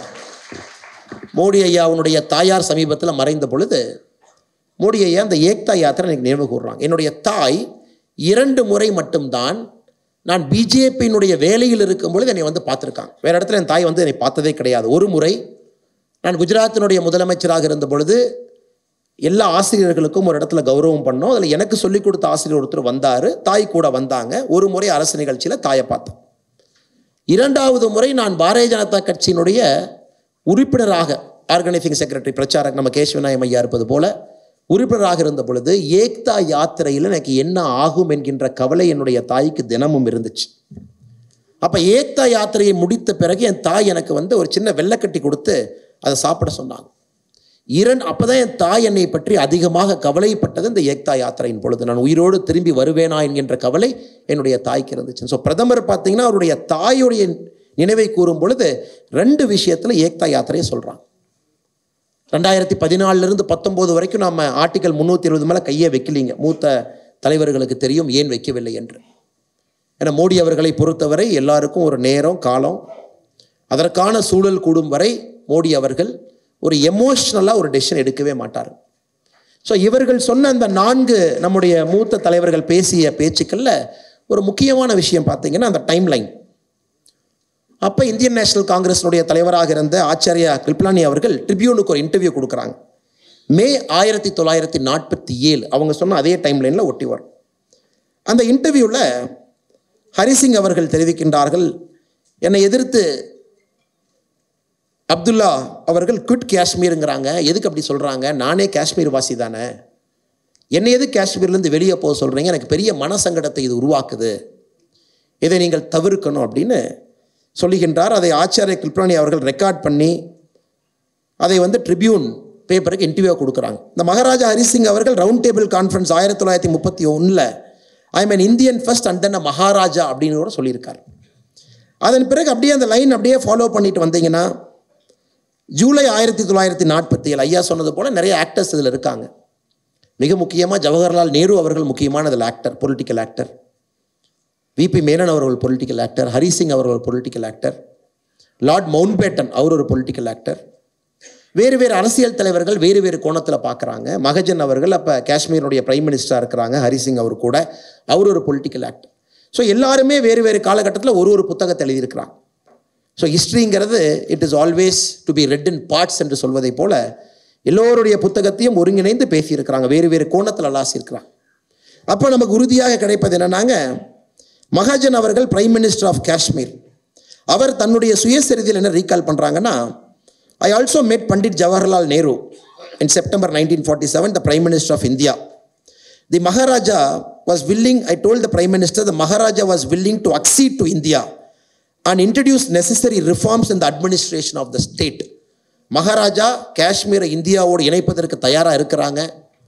[SPEAKER 3] மோடி ஐயாவுடைய தாயார் சமீபத்தில் மறைந்த பொழுது மோடி ஐயா அந்த ஏக்தா யாத்திரை எனக்கு நினைவு கூர்றாங்க என்னுடைய தாய் இரண்டு முறை மட்டும்தான் நான் பிஜேபியினுடைய வேலையில் இருக்கும் பொழுது என்னை வந்து பார்த்துருக்காங்க வேறு இடத்துல என் தாய் வந்து என்னை பார்த்ததே கிடையாது ஒரு முறை நான் குஜராத்தினுடைய முதலமைச்சராக இருந்த பொழுது எல்லா ஆசிரியர்களுக்கும் ஒரு இடத்துல கௌரவம் பண்ணோம் அதில் எனக்கு சொல்லிக் கொடுத்த ஆசிரியர் ஒருத்தர் வந்தார் தாய் கூட வந்தாங்க ஒரு முறை அரசு நிகழ்ச்சியில் தாயை பார்த்தேன் இரண்டாவது முறை நான் பாரதிய ஜனதா கட்சியினுடைய உறுப்பினராக ஆர்கனைசிங் செக்ரட்டரி பிரச்சாரக் நம்ம கேசவநாயம் ஐயா இருப்பது போல உறுப்பினராக இருந்த பொழுது ஏக்தா யாத்திரையில் எனக்கு என்ன ஆகும் என்கின்ற கவலை என்னுடைய தாய்க்கு தினமும் இருந்துச்சு அப்போ ஏக்தா யாத்திரையை முடித்த பிறகு என் தாய் எனக்கு வந்து ஒரு சின்ன வெள்ளைக்கட்டி கொடுத்து அதை சாப்பிட சொன்னாங்க இரண்டு அப்பதான் என் தாய் என்னை பற்றி அதிகமாக கவலைப்பட்டது இந்த ஏக்தா யாத்திரையின் பொழுது நான் உயிரோடு திரும்பி வருவேனா என்கின்ற கவலை என்னுடைய தாய்க்கு இருந்துச்சு ஸோ பிரதமர் பார்த்தீங்கன்னா அவருடைய தாயுடைய நினைவை கூறும் பொழுது ரெண்டு விஷயத்தில் ஏக்தா யாத்திரையை சொல்கிறாங்க ரெண்டாயிரத்தி பதினாலிருந்து பத்தொம்போது வரைக்கும் நம்ம ஆர்டிகல் முந்நூற்றி இருபது மேலே கையே வைக்கலீங்க மூத்த தலைவர்களுக்கு தெரியும் ஏன் வைக்கவில்லை என்று ஏன்னா மோடி அவர்களை பொறுத்தவரை எல்லாருக்கும் ஒரு நேரம் காலம் அதற்கான சூழல் கூடும் வரை மோடி அவர்கள் ஒரு எமோஷ்னலாக ஒரு டெசிஷன் எடுக்கவே மாட்டார் ஸோ இவர்கள் சொன்ன அந்த நான்கு நம்முடைய மூத்த தலைவர்கள் பேசிய பேச்சுக்களில் ஒரு முக்கியமான விஷயம் பார்த்தீங்கன்னா அந்த டைம் லைன் அப்போ இந்தியன் நேஷனல் காங்கிரஸினுடைய தலைவராக இருந்த ஆச்சாரியா கிருப்லானி அவர்கள் ட்ரிபியூனுக்கு ஒரு இன்டர்வியூ கொடுக்குறாங்க மே ஆயிரத்தி தொள்ளாயிரத்தி நாற்பத்தி ஏழு அவங்க சொன்ன அதே டைம் லைனில் ஒட்டி வரும் அந்த இன்டர்வியூவில் ஹரிசிங் அவர்கள் தெரிவிக்கின்றார்கள் என்னை எதிர்த்து அப்துல்லா அவர்கள் குட் காஷ்மீருங்கிறாங்க எதுக்கு அப்படி சொல்கிறாங்க நானே காஷ்மீர் வாசி தானே என்னை எது காஷ்மீர்லேருந்து வெளியே போக சொல்கிறீங்க எனக்கு பெரிய மனசங்கடத்தை இது உருவாக்குது இதை நீங்கள் தவிர்க்கணும் அப்படின்னு சொல்லுகின்றார் அதை ஆச்சாரிய கிருப்ராணி அவர்கள் ரெக்கார்ட் பண்ணி அதை வந்து ட்ரிபியூன் பேப்பருக்கு இன்டர்வியூ கொடுக்குறாங்க இந்த மகாராஜா ஹரிசிங் அவர்கள் ரவுண்ட் டேபிள் கான்ஃபரன்ஸ் ஆயிரத்தி தொள்ளாயிரத்தி முப்பத்தி ஒன்றில் I mean Indian first and then maharaja அப்படின்னு கூட சொல்லியிருக்கார் அதன் பிறகு அப்படியே அந்த லைன் அப்படியே ஃபாலோ பண்ணிட்டு வந்தீங்கன்னா ஜூலை ஆயிரத்தி தொள்ளாயிரத்தி நாற்பத்தி ஏழு ஐயா சொன்னது போல் நிறைய ஆக்டர்ஸ் இதில் இருக்காங்க மிக முக்கியமாக ஜவஹர்லால் நேரு அவர்கள் முக்கியமான இதில் actor political actor VP Menon அவர்கள் பொலிட்டிக்கல் ஆக்டர் ஹரிசிங் அவர்கள் பொலிட்டிக்கல் ஆக்டர் லார்ட் மவுண்ட்பேட்டன் அவர் ஒரு பொலிட்டிக்கல் ஆக்டர் வேறு வேறு அரசியல் தலைவர்கள் வேறு வேறு கோணத்தில் பார்க்குறாங்க மகஜன் அவர்கள் அப்போ காஷ்மீருடைய பிரைம் மினிஸ்டராக இருக்கிறாங்க ஹரிசிங் அவர் கூட அவர் ஒரு பொலிட்டிக்கல் ஆக்டர் ஸோ எல்லாருமே வேறு வேறு காலகட்டத்தில் ஒரு ஒரு புத்தகத்தை எழுதியிருக்கிறாங்க ஸோ ஹிஸ்ட்ரிங்கிறது it is always to be read in parts என்று சொல்வதைப் போல எல்லோருடைய புத்தகத்தையும் ஒருங்கிணைந்து பேசியிருக்கிறாங்க வேறு வேறு கோணத்தில் அலாசியிருக்கிறாங்க அப்போ நமக்கு உறுதியாக கிடைப்பது என்னன்னாங்க மகாஜன் அவர்கள் பிரைம் மினிஸ்டர் ஆஃப் காஷ்மீர் அவர் தன்னுடைய சுயசரிதியில் என்ன ரீகால் பண்ணுறாங்கன்னா I also met Pandit Jawaharlal Nehru in September nineteen forty seven the prime minister of India the maharaja was willing ஐ told the prime minister the maharaja was willing to accede to india and introduce necessary reforms in the administration of the state maharaja காஷ்மீரை இந்தியாவோடு இணைப்பதற்கு தயாராக இருக்கிறாங்க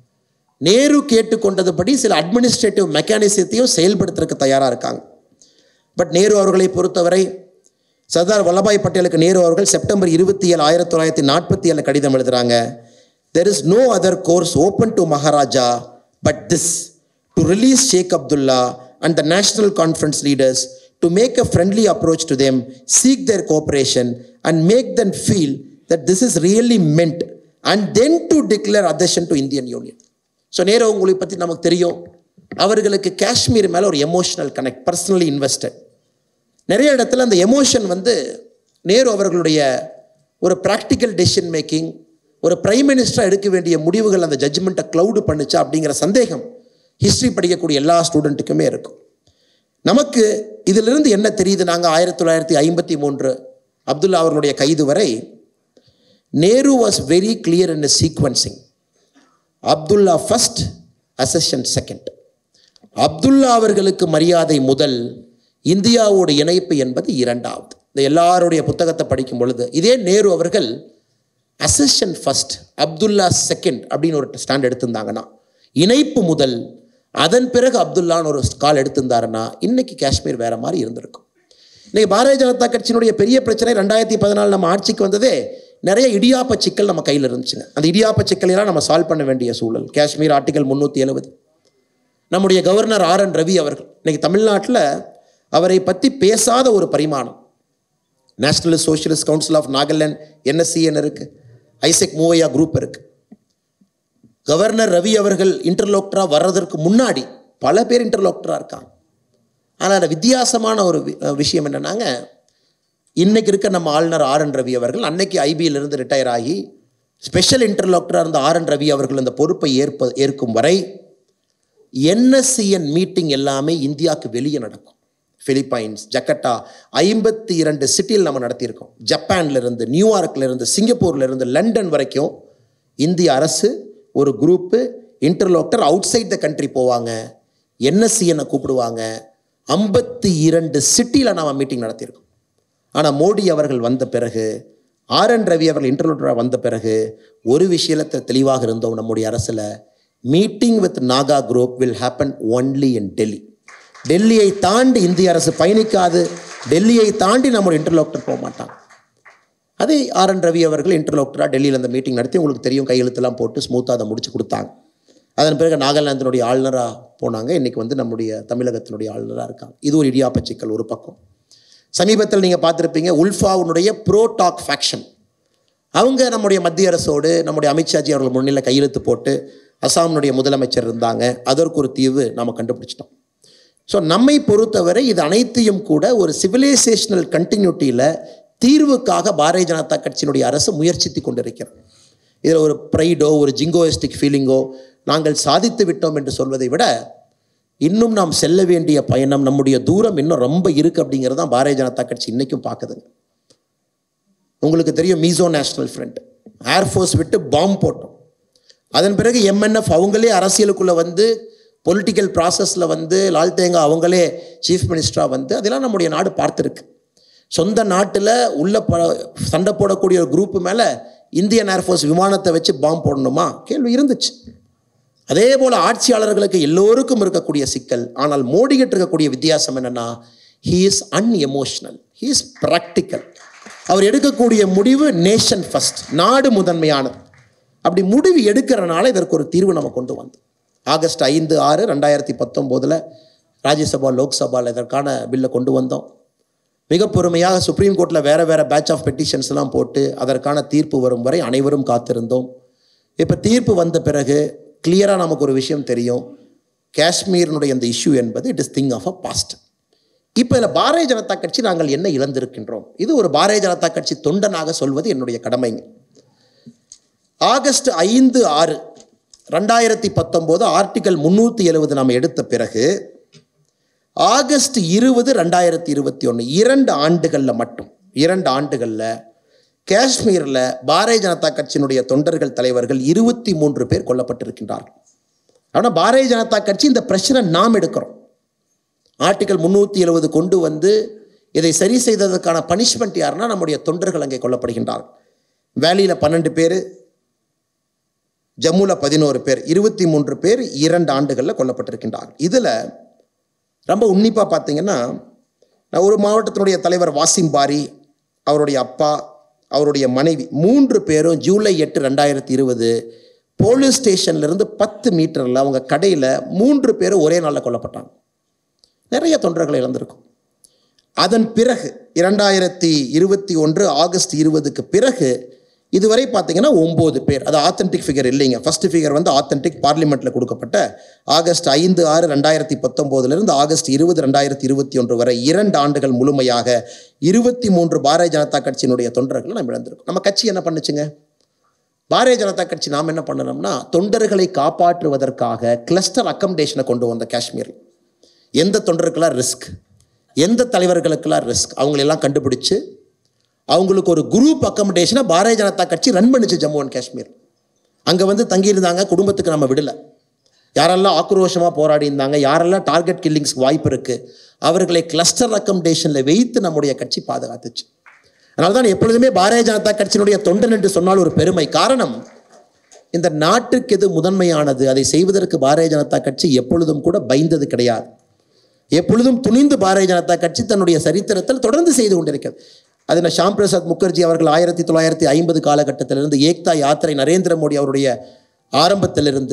[SPEAKER 3] நேரு கேட்டுக்கொண்டதுபடி சில administrative மெக்கானிசத்தையும் செயல்படுத்துறதுக்கு தயாராக இருக்காங்க but Nehru அவர்களை பொறுத்தவரை சர்தார் வல்லபாய் பட்டேலுக்கு நேரு அவர்கள் செப்டம்பர் இருபத்தி ஏழு ஆயிரத்தி தொள்ளாயிரத்தி நாற்பத்தி ஏழில் கடிதம் எழுதுறாங்க there is no other course open to maharaja but this to release Sheikh Abdullah and the National Conference leaders to make a friendly approach to them seek their cooperation and make them feel that this is really meant and then to declare accession to Indian Union so Nehru உங்களை பற்றி நமக்கு தெரியும் அவர்களுக்கு காஷ்மீர் மேலே ஒரு emotional connect personally invested நிறைய இடத்துல அந்த எமோஷன் வந்து நேரு அவர்களுடைய ஒரு ப்ராக்டிக்கல் டெசிஷன் மேக்கிங் ஒரு பிரைம் மினிஸ்டராக எடுக்க வேண்டிய முடிவுகள் அந்த ஜட்ஜ்மெண்ட்டை க்ளவுடு பண்ணுச்சா அப்படிங்கிற சந்தேகம் ஹிஸ்ட்ரி படிக்கக்கூடிய எல்லா ஸ்டூடெண்ட்டுக்குமே இருக்கும் நமக்கு இதிலிருந்து என்ன தெரியுது நாங்கள் ஆயிரத்தி தொள்ளாயிரத்தி ஐம்பத்தி மூன்று அப்துல்லா அவர்களுடைய கைது வரை Nehru was very clear in sequencing Abdullah first accession second Abdullah அவர்களுக்கு மரியாதை முதல் இந்தியாவோட இணைப்பு என்பது இரண்டாவது இந்த எல்லாருடைய புத்தகத்தை படிக்கும் பொழுது இதே நேரு அவர்கள் அசஷன் ஃபர்ஸ்ட் அப்துல்லா செகண்ட் அப்படின்னு ஒரு ஸ்டாண்ட் எடுத்திருந்தாங்கன்னா இணைப்பு முதல் அதன் பிறகு அப்துல்லான்னு ஒரு கால் எடுத்திருந்தாருன்னா இன்னைக்கு காஷ்மீர் வேற மாதிரி இருந்திருக்கும் இன்னைக்கு பாரதிய ஜனதா கட்சியினுடைய பெரிய பிரச்சனை ரெண்டாயிரத்தி பதினாலு நம்ம ஆட்சிக்கு வந்ததே நிறைய இடியாப்ப சிக்கல் நம்ம கையில் இருந்துச்சுங்க அந்த இடியாப்ப சிக்கலையெல்லாம் நம்ம சால்வ் பண்ண வேண்டிய சூழல் காஷ்மீர் ஆர்டிகல் முந்நூற்றி எழுபது நம்முடைய கவர்னர் ஆர் என் ரவி அவர்கள் இன்னைக்கு தமிழ்நாட்டில் அவரை பற்றி பேசாத ஒரு பரிமாணம் National Socialist Council of Nagaland NSCN இருக்கு ஐசெக் மூவையா குரூப் இருக்கு கவர்னர் ரவி அவர்கள் இன்டர்லோக்டராக வர்றதற்கு முன்னாடி பல பேர் இன்டர்லோக்டராக இருக்காங்க ஆனால் அதில் வித்தியாசமான ஒரு வி- விஷயம் என்னன்னாங்க இன்னைக்கு இருக்க நம்ம ஆளுநர் ஆர் என் ரவி அவர்கள் அன்னைக்கு ஐபியில் இருந்து ரிட்டையர் ஆகி ஸ்பெஷல் இன்டர்லோக்டராக இருந்த ஆர் என் ரவி அவர்கள் அந்த பொறுப்பை ஏற்ப ஏற்கும் வரை என்எஸ்சிஎன் மீட்டிங் எல்லாமே இந்தியாவுக்கு வெளியே நடக்கும் பிலிப்பைன்ஸ் ஜக்கட்டா ஐம்பத்தி இரண்டு சிட்டியில் நம்ம நடத்தியிருக்கோம் ஜப்பான்ல இருந்து நியூயார்க்ல இருந்து சிங்கப்பூர்ல இருந்து லண்டன் வரைக்கும் இந்திய அரசு ஒரு group interlocutor outside the country போவாங்க என்எஸ்சிஎனை கூப்பிடுவாங்க ஐம்பத்தி இரண்டு சிட்டியில் நாம் மீட்டிங் நடத்தியிருக்கோம் ஆனால் மோடி அவர்கள் வந்த பிறகு ஆர் என் ரவி அவர்கள் இன்டர்லூட்டராக வந்த பிறகு ஒரு விஷயத்தில் தெளிவாக இருந்தோம் நம்முடைய அரசில் meeting with Naga group will happen only in Delhi டெல்லியை தாண்டி இந்திய அரசு பயணிக்காது டெல்லியை தாண்டி நம்முடைய இன்டர்லோக்டர் போக மாட்டாங்க அதே ஆர் என் ரவி அவர்கள் இன்டர்லோக்டராக டெல்லியில் அந்த மீட்டிங் நடத்தி உங்களுக்கு தெரியும் கையெழுத்தெல்லாம் போட்டு ஸ்மூத்தாக அதை முடிச்சு கொடுத்தாங்க அதன் பிறகு நாகாலாந்தினுடைய ஆளுநராக போனாங்க இன்றைக்கி வந்து நம்முடைய தமிழகத்தினுடைய ஆளுநராக இருக்காங்க இது ஒரு இடியாப்ப சிக்கல் ஒரு பக்கம் சமீபத்தில் நீங்கள் பார்த்துருப்பீங்க உல்ஃபாவுடைய ப்ரோ டாக் ஃபேக்ஷன் அவங்க நம்முடைய மத்திய அரசோடு நம்முடைய அமித்ஷாஜி அவர்கள் முன்னிலை கையெழுத்து போட்டு அசாமினுடைய முதலமைச்சர் இருந்தாங்க அதற்கு ஒரு தீர்வு நாம் கண்டுபிடிச்சிட்டோம் ஸோ நம்மை பொறுத்தவரை இது அனைத்தையும் கூட ஒரு சிவிலைசேஷனல் கண்டினியூட்டியில் தீர்வுக்காக பாரதிய ஜனதா கட்சியினுடைய அரசு முயற்சித்து கொண்டிருக்கிறது இதில் ஒரு ப்ரைடோ ஒரு ஜிங்கோயிஸ்டிக் ஃபீலிங்கோ நாங்கள் சாதித்து விட்டோம் என்று சொல்வதை விட இன்னும் நாம் செல்ல வேண்டிய பயணம் நம்முடைய தூரம் இன்னும் ரொம்ப இருக்குது அப்படிங்கிறது தான் பாரதிய ஜனதா கட்சி இன்றைக்கும் பார்க்குதுங்க உங்களுக்கு தெரியும் மீசோ நேஷனல் ஃப்ரண்ட் ஏர்ஃபோர்ஸ் விட்டு பாம்பு போட்டோம் அதன் பிறகு எம்என்எஃப் அவங்களே அரசியலுக்குள்ளே வந்து பொலிட்டிக்கல் ப்ராசஸில் வந்து லால் தேங்கா அவங்களே சீஃப் மினிஸ்டராக வந்து அதெல்லாம் நம்முடைய நாடு பார்த்துருக்கு சொந்த நாட்டில் உள்ள ப சண்டை போடக்கூடிய ஒரு குரூப் மேலே இந்தியன் ஏர்ஃபோர்ஸ் விமானத்தை வச்சு பாம்பு போடணுமா கேள்வி இருந்துச்சு அதே போல் ஆட்சியாளர்களுக்கு எல்லோருக்கும் இருக்கக்கூடிய சிக்கல் ஆனால் மோடிகிட்ட இருக்கக்கூடிய வித்தியாசம் என்னென்னா he is unemotional he is practical அவர் எடுக்கக்கூடிய முடிவு நேஷன் ஃபஸ்ட் நாடு முதன்மையானது அப்படி முடிவு எடுக்கிறனால இதற்கு ஒரு தீர்வு நம்ம கொண்டு வந்தோம் ஆகஸ்ட் ஐந்து ஆறு ரெண்டாயிரத்தி பத்தொம்போதில் ராஜ்யசபா லோக்சபாவில் இதற்கான பில்லை கொண்டு வந்தோம் மிக பொறுமையாக சுப்ரீம் கோர்ட்டில் வேறு வேறு பேட்ச் ஆஃப் பெட்டிஷன்ஸ்லாம் போட்டு அதற்கான தீர்ப்பு வரும் வரை அனைவரும் காத்திருந்தோம் இப்போ தீர்ப்பு வந்த பிறகு கிளியராக நமக்கு ஒரு விஷயம் தெரியும் காஷ்மீரினுடைய இந்த இஷ்யூ என்பது it is thing of a past இப்போ இதில் பாரதிய ஜனதா கட்சி நாங்கள் என்ன இழந்திருக்கின்றோம் இது ஒரு பாரதிய ஜனதா கட்சி தொண்டனாக சொல்வது என்னுடைய கடமைங்க ஆகஸ்ட் ஐந்து ஆறு ரெண்டாயிரத்தி பத்தொம்போது ஆர்டிகல் முந்நூற்றி எழுபது நாம் எடுத்த பிறகு ஆகஸ்ட் இருபது ரெண்டாயிரத்தி இருபத்தி ஒன்று இரண்டு ஆண்டுகளில் மட்டும் இரண்டு ஆண்டுகளில் காஷ்மீரில் பாரதிய ஜனதா கட்சியினுடைய தொண்டர்கள் தலைவர்கள் இருபத்தி மூன்று பேர் கொல்லப்பட்டிருக்கின்றார்கள் ஆனால் பாரதிய ஜனதா கட்சி இந்த பிரச்சனை நாம் எடுக்கிறோம் ஆர்டிகல் முந்நூற்றி எழுபது கொண்டு வந்து இதை சரி செய்ததற்கான பனிஷ்மெண்ட் யாருன்னா நம்முடைய தொண்டர்கள் அங்கே கொல்லப்படுகின்றார்கள் வேலியில் பன்னெண்டு பேர் ஜம்முவில் பதினோரு பேர் இருபத்தி மூன்று பேர் இரண்டு ஆண்டுகளில் கொல்லப்பட்டிருக்கின்றார் இதில் ரொம்ப உன்னிப்பாக பார்த்தீங்கன்னா நான் ஒரு மாவட்டத்தினுடைய தலைவர் வாசிம் பாரி அவருடைய அப்பா அவருடைய மனைவி மூன்று பேரும் ஜூலை எட்டு ரெண்டாயிரத்தி இருபது போலீஸ் ஸ்டேஷன்லேருந்து பத்து மீட்டரில் அவங்க கடையில் மூன்று பேரும் ஒரே நாளில் கொல்லப்பட்டாங்க நிறைய தொண்டர்களை இழந்திருக்கும் அதன் பிறகு இரண்டாயிரத்தி இருபத்தி ஒன்று ஆகஸ்ட் இருபதுக்கு பிறகு இதுவரை பார்த்தீங்கன்னா ஒம்பது பேர் அது ஆத்தென்டிக் ஃபிகர் இல்லைங்க ஃபர்ஸ்ட் ஃபிகர் வந்து ஆத்தென்டிக் பார்லிமெண்ட்டில் கொடுக்கப்பட்ட ஆகஸ்ட் ஐந்து ஆறு ரெண்டாயிரத்தி பத்தொம்போதுலேருந்து ஆகஸ்ட் இருபது ரெண்டாயிரத்தி இருபத்தி ஒன்று வரை இரண்டு ஆண்டுகள் முழுமையாக இருபத்தி மூன்று பாரதிய ஜனதா கட்சியினுடைய தொண்டர்களை நம்ம இழந்திருக்கோம் நம்ம கட்சி என்ன பண்ணுச்சுங்க பாரதிய ஜனதா கட்சி நாம் என்ன பண்ணணும்னா தொண்டர்களை காப்பாற்றுவதற்காக கிளஸ்டர் அக்கமடேஷனை கொண்டு வந்த காஷ்மீரில் எந்த தொண்டருக்கெல்லாம் ரிஸ்க் எந்த தலைவர்களுக்கெல்லாம் ரிஸ்க் அவங்களெல்லாம் கண்டுபிடிச்சு அவங்களுக்கு ஒரு குரூப் அக்கமடேஷனை பாரதிய ஜனதா கட்சி ரன் பண்ணுச்சு ஜம்மு அண்ட் காஷ்மீர் அங்கே வந்து தங்கியிருந்தாங்க குடும்பத்துக்கு நம்ம விடலை யாரெல்லாம் ஆக்ரோஷமாக போராடி இருந்தாங்க யாரெல்லாம் டார்கெட் கில்லிங்ஸ்க்கு வாய்ப்பு இருக்குது அவர்களை கிளஸ்டர் அக்கமடேஷனில் வைத்து நம்முடைய கட்சி பாதுகாத்துச்சு அதனால தான் எப்பொழுதுமே பாரதிய ஜனதா கட்சியினுடைய தொண்டன் என்று சொன்னால் ஒரு பெருமை காரணம் இந்த நாட்டுக்கு எது முதன்மையானது அதை செய்வதற்கு பாரதிய ஜனதா கட்சி எப்பொழுதும் கூட பயந்தது கிடையாது எப்பொழுதும் துணிந்து பாரதிய ஜனதா கட்சி தன்னுடைய சரித்திரத்தில் தொடர்ந்து செய்து கொண்டிருக்கிறது அது நான் ஷாம் பிரசாத் முகர்ஜி அவர்கள் ஆயிரத்தி தொள்ளாயிரத்தி ஐம்பது காலகட்டத்திலிருந்து ஏக்தா யாத்திரை நரேந்திர மோடி அவருடைய ஆரம்பத்திலிருந்து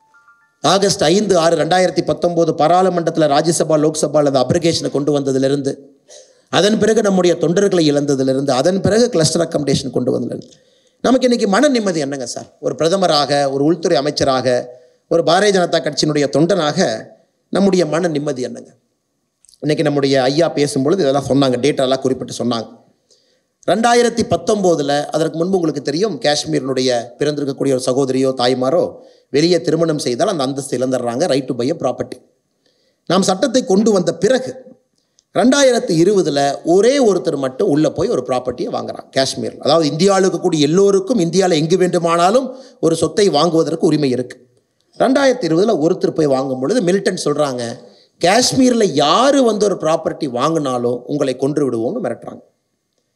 [SPEAKER 3] ஆகஸ்ட் ஐந்து ஆறு ரெண்டாயிரத்தி பத்தொம்போது பாராளுமன்றத்தில் ராஜ்யசபா லோக்சபாவில் அந்த அப்ரிகேஷனை கொண்டு வந்ததிலிருந்து அதன் பிறகு நம்முடைய தொண்டர்களை இழந்ததிலிருந்து அதன் பிறகு கிளஸ்டர் அக்கமடேஷன் கொண்டு வந்ததிலிருந்து நமக்கு இன்றைக்கி மன நிம்மதி என்னங்க சார் ஒரு பிரதமராக ஒரு உள்துறை அமைச்சராக ஒரு பாரதிய ஜனதா கட்சியினுடைய தொண்டனாக நம்முடைய மன நிம்மதி என்னங்க இன்றைக்கி நம்முடைய ஐயா பேசும்பொழுது இதெல்லாம் சொன்னாங்க டேட்டாலாம் குறிப்பிட்டு சொன்னாங்க ரெண்டாயிரத்தி பத்தொம்போதில் அதற்கு முன்பு உங்களுக்கு தெரியும் காஷ்மீரினுடைய பிறந்திருக்கக்கூடிய ஒரு சகோதரியோ தாய்மாரோ வெளியே திருமணம் செய்தால் அந்த அந்தஸ்து இழந்துடுறாங்க right to buy a property நாம் சட்டத்தை கொண்டு வந்த பிறகு ரெண்டாயிரத்தி இருபதில் ஒரே ஒருத்தர் மட்டும் உள்ளே போய் ஒரு ப்ராப்பர்ட்டியை வாங்குறான் காஷ்மீரில் அதாவது இந்தியாவில் இருக்கக்கூடிய எல்லோருக்கும் இந்தியாவில் எங்கு வேண்டுமானாலும் ஒரு சொத்தை வாங்குவதற்கு உரிமை இருக்குது ரெண்டாயிரத்தி இருபதில் ஒருத்தர் போய் வாங்கும் பொழுது மில்டன் சொல்கிறாங்க காஷ்மீரில் யார் வந்து ஒரு ப்ராப்பர்ட்டி வாங்கினாலும் உங்களை கொன்று விடுவோம்னு மிரட்டுறாங்க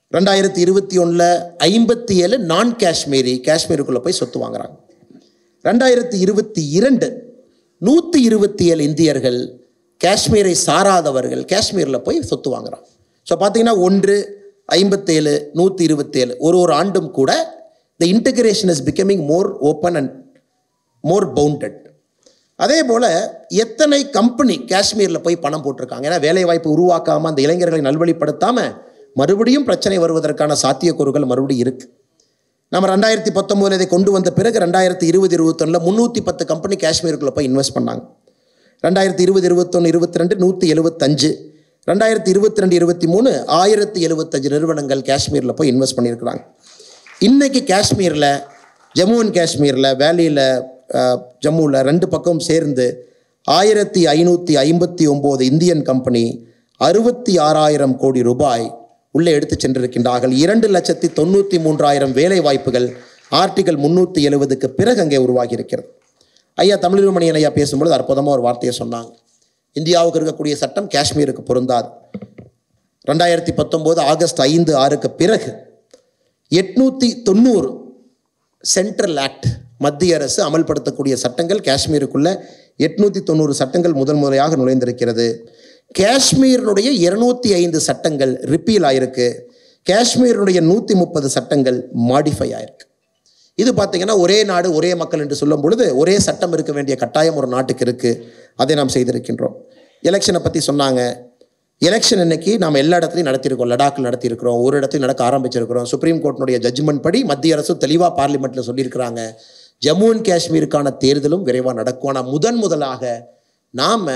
[SPEAKER 3] ரெண்டாயிரத்தி இருபத்தி ஒன்றில் ஐம்பத்தி ஏழு நான் காஷ்மீரி காஷ்மீருக்குள்ளே போய் சொத்து வாங்குறாங்க ரெண்டாயிரத்தி இருபத்தி இரண்டு நூற்றி இருபத்தி ஏழு இந்தியர்கள் காஷ்மீரை சாராதவர்கள் காஷ்மீரில் போய் சொத்து வாங்குறாங்க ஸோ பார்த்தீங்கன்னா ஒன்று ஐம்பத்தேழு நூற்றி இருபத்தேழு ஒரு ஒரு ஆண்டும் கூட the integration is becoming more open and more bounded அதே போல் எத்தனை கம்பெனி காஷ்மீரில் போய் பணம் போட்டிருக்காங்க ஏன்னா வேலைவாய்ப்பு உருவாக்காமல் அந்த இளைஞர்களை நல்வழிப்படுத்தாமல் மறுபடியும் பிரச்சனை வருவதற்கான சாத்தியக்கூறுகள் மறுபடியும் இருக்குது நம்ம ரெண்டாயிரத்தி பத்தொம்போதில் இதை கொண்டு வந்த பிறகு ரெண்டாயிரத்தி இருபது இருபத்தொன்னில் முந்நூற்றி பத்து கம்பெனி காஷ்மீருக்குள்ளே போய் இன்வெஸ்ட் பண்ணாங்க ரெண்டாயிரத்தி இருபது இருபத்தொன்று இருபத்தி ரெண்டு நூற்றி எழுபத்தஞ்சு ரெண்டாயிரத்தி இருபத்தி ரெண்டு இருபத்தி மூணு ஆயிரத்தி எழுபத்தஞ்சு நிறுவனங்கள் காஷ்மீரில் போய் இன்வெஸ்ட் பண்ணியிருக்கிறாங்க இன்னைக்கு காஷ்மீரில் ஜம்மு அண்ட் காஷ்மீரில் வேலியில் ஜம்முவில் ரெண்டு பக்கம் சேர்ந்து ஆயிரத்தி ஐநூற்றி ஐம்பத்தி ஒம்பது இந்தியன் கம்பெனி அறுபத்தி ஆறாயிரம் கோடி ரூபாய் உள்ளே எடுத்து சென்றிருக்கின்றார்கள் இரண்டு லட்சத்தி தொண்ணூற்றி மூன்றாயிரம் வேலை வாய்ப்புகள் ஆர்டிகல் முந்நூற்றி எழுபதுக்கு பிறகு அங்கே உருவாகி இருக்கிறது ஐயா தமிழிருமணியன் ஐயா பேசும்பொழுது அற்புதமாக ஒரு வார்த்தையை சொன்னாங்க இந்தியாவுக்கு இருக்கக்கூடிய சட்டம் காஷ்மீருக்கு பொருந்தாது ரெண்டாயிரத்தி பத்தொம்போது ஆகஸ்ட் ஐந்து ஆறுக்கு பிறகு எட்நூற்றி தொண்ணூறு சென்ட்ரல் ஆக்ட் மத்திய அரசு அமல்படுத்தக்கூடிய சட்டங்கள் காஷ்மீருக்குள்ள எட்நூற்றி தொண்ணூறு சட்டங்கள் முதல் முறையாக நுழைந்திருக்கிறது காஷ்மீரினுடைய இருநூத்தி ஐந்து சட்டங்கள் ரிப்பீல் ஆயிருக்கு காஷ்மீரினுடைய நூற்றி முப்பது சட்டங்கள் மாடிஃபை ஆயிருக்கு இது பார்த்தீங்கன்னா ஒரே நாடு ஒரே மக்கள் என்று சொல்லும் பொழுது ஒரே சட்டம் இருக்க வேண்டிய கட்டாயம் ஒரு நாட்டுக்கு இருக்குது அதை நாம் செய்திருக்கின்றோம் எலெக்ஷனை பற்றி சொன்னாங்க எலெக்ஷன் இன்னைக்கு நாம் எல்லா இடத்துலையும் நடத்தியிருக்கோம் லடாக்கில் நடத்தியிருக்கிறோம் ஒரு இடத்துலையும் நடக்க ஆரம்பிச்சிருக்கிறோம் சுப்ரீம் கோர்ட்டினுடைய ஜட்ஜ்மெண்ட் படி மத்திய அரசு தெளிவாக பார்லிமெண்ட்டில் சொல்லியிருக்கிறாங்க ஜம்மு அண்ட் காஷ்மீருக்கான தேர்தலும் விரைவாக நடக்கும் ஆனால் முதன் முதலாக நாம்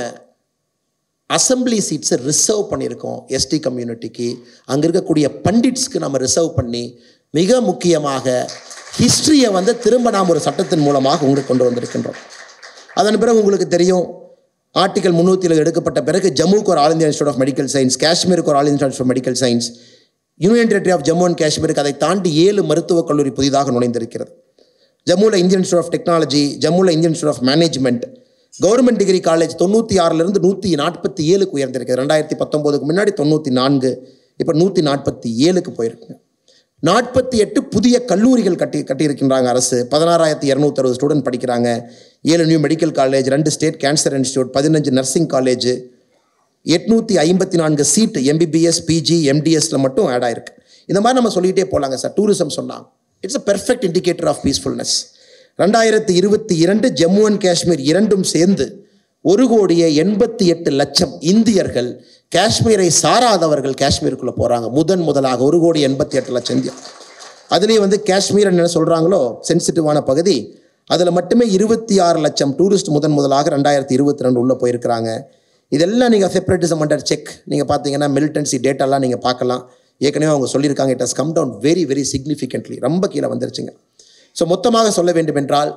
[SPEAKER 3] அசம்பிளி சீட்ஸை ரிசர்வ் பண்ணியிருக்கோம் எஸ்டி கம்யூனிட்டிக்கு அங்கே இருக்கக்கூடிய பண்டிட்ஸ்க்கு நம்ம ரிசர்வ் பண்ணி மிக முக்கியமாக ஹிஸ்ட்ரியை வந்து திரும்ப நாம் ஒரு சட்டத்தின் மூலமாக உங்களுக்கு கொண்டு வந்திருக்கின்றோம் அதன் பிறகு உங்களுக்கு தெரியும் ஆர்டிகல் முந்நூற்றி எடுக்கப்பட்ட பிறகு ஜம்முக்கு ஒரு all India institute of medical science காஷ்மீருக்கு ஒரு all India institute of medical science union territory of Jammu and காஷ்மீருக்கு அதை தாண்டி ஏழு மருத்துவக் கல்லூரி புதிதாக நுழைந்திருக்கிறது ஜம்முவில் இந்தியன் இன்ஸ்டியூட் ஆஃப் டெக்னாலஜி ஜம்முவில் Indian institute of management government degree college தொண்ணூற்றி ஆறிலிருந்து நூற்றி நாற்பத்தி ஏழுக்கு உயர்ந்திருக்கு ரெண்டாயிரத்தி பத்தொம்போதுக்கு முன்னாடி தொண்ணூற்றி நான்கு இப்போ நூற்றி நாற்பத்தி ஏழுக்கு போயிருக்கு நாற்பத்தி எட்டு புதிய கல்லூரிகள் கட்டி கட்டியிருக்கின்றாங்க அரசு பதினாறாயிரத்தி இரநூத்தி அறுபது ஸ்டூடெண்ட் படிக்கிறாங்க ஏழு நியூ மெடிக்கல் காலேஜ் ரெண்டு ஸ்டேட் கேன்சர் இன்ஸ்டியூட் பதினஞ்சு நர்சிங் காலேஜ் எட்நூற்றி ஐம்பத்தி நான்கு சீட் எம்பிபிஎஸ் பிஜி எம்டிஎஸ்ல மட்டும் ஆட் ஆயிருக்கு இந்த மாதிரி நம்ம சொல்லிகிட்டே போகலாங்க சார் டூரிசம் சொன்னாங்க it's a perfect indicator of peacefulness ரெண்டாயிரத்தி இருபத்தி இரண்டு ஜம்மு அண்ட் காஷ்மீர் இரண்டும் சேர்ந்து ஒரு கோடியே எண்பத்தி எட்டு லட்சம் இந்தியர்கள் காஷ்மீரை சாராதவர்கள் காஷ்மீருக்குள்ளே போகிறாங்க முதன் முதலாக ஒரு கோடி எண்பத்தி எட்டு லட்சம் இந்தியா அதுலேயே வந்து காஷ்மீர் என்ன சொல்கிறாங்களோ சென்சிட்டிவான பகுதி அதில் மட்டுமே இருபத்தி ஆறு லட்சம் டூரிஸ்ட் முதன் முதலாக ரெண்டாயிரத்தி இருபத்தி ரெண்டு உள்ளே போயிருக்கிறாங்க இதெல்லாம் நீங்கள் செப்பரேட்டிசம் அண்டர் செக் நீங்கள் பார்த்தீங்கன்னா மிலிட்டன்சி டேட்டாலாம் நீங்கள் பார்க்கலாம் ஏற்கனவே அவங்க சொல்லியிருக்காங்க it has come down very very significantly ரொம்ப கீழே வந்துருச்சுங்க ஸோ மொத்தமாக சொல்ல வேண்டும் என்றால்